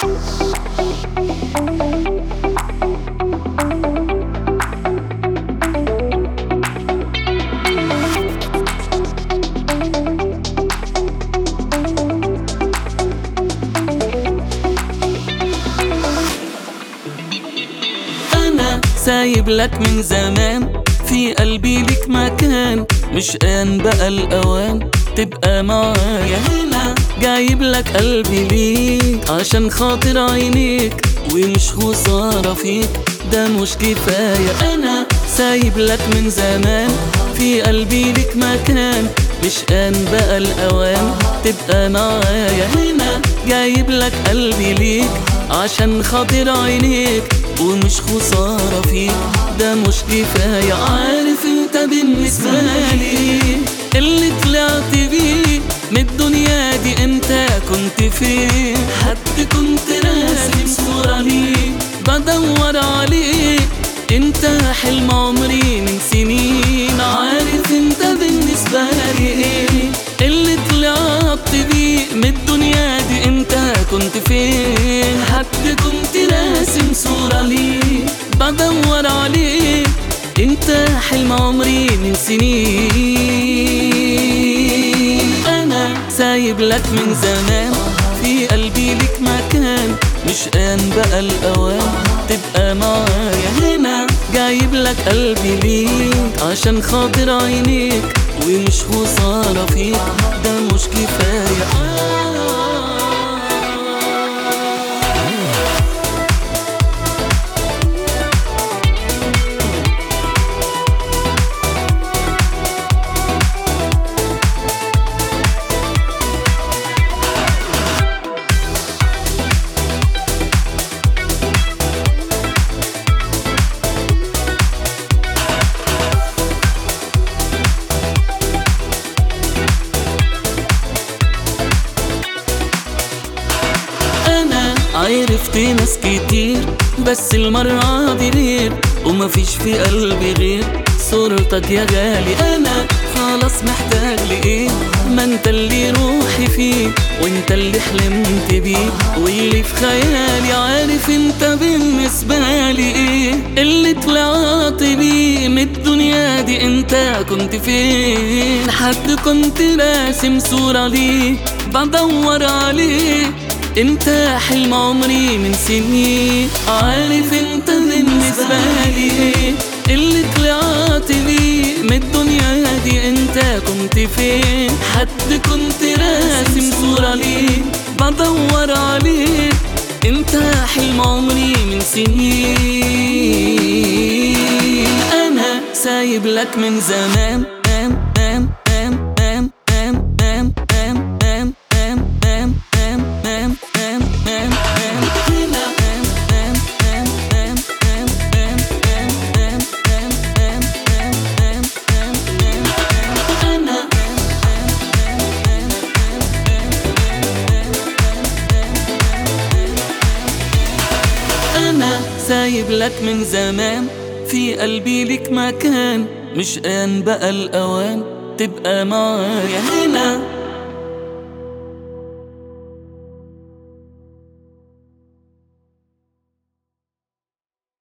انا سايب لك من زمان في قلبي لك مكان مش آن بقى الأوان تبقى معايا هنا جايب لك قلبي ليك عشان خاطر عينيك ومش خسارة فيك ده مش كفاية أنا سايب لك من زمان في قلبي لك مكان مش آن بقى الأوان تبقى معايا هنا جايب لك قلبي ليك عشان خاطر عينيك ومش خسارة فيك ده مش كفاية عارف انت بالنسبة لي اللي طلعت بيه من الدنيا دي انت كنت فين حد كنت راسم صورة ليه بدور عليك انت حلم عمري من سنين عارف انت بالنسبة لي ايه اللي طلعت بيه من الدنيا دي انت كنت فين حد كنت راسم صورة ليه بدور عليك انت حلم عمري من سنين انا سايب لك من زمان في قلبي لك مكان مش آن بقى الأوان تبقى معايا هنا جايب لك قلبي ليك عشان خاطر عينيك ومش خسارة فيك ده مش كفاية انا عرفت ناس كتير بس المرة دي غير ومفيش في قلبي غير صورتك يا غالي انا خلاص محتاج لايه ما انت اللي روحي فيه وانت اللي حلمت بيه واللي في خيالي عارف انت بالنسبة لي ايه اللي طلعت بيه من الدنيا دي انت كنت فين حد كنت راسم صورة ليه بدور عليه انت حلم عمري من سنين عارف انت بالنسبة لي ايه اللي طلعت بيه من الدنيا دي انت كنت فين حد كنت راسم صورة ليه بدور عليه انت حلم عمري من سنين انا سايب لك من زمان ام ام ام ام ام ام ام ام ام ام ام ام ام ام ام هنا ام ام ام ام ام ام ام ام ام ام ام ام ام ام انا انا سايب لك من زمان في قلبي لك مكان مش آن بقى الأوان تبقى معايا هنا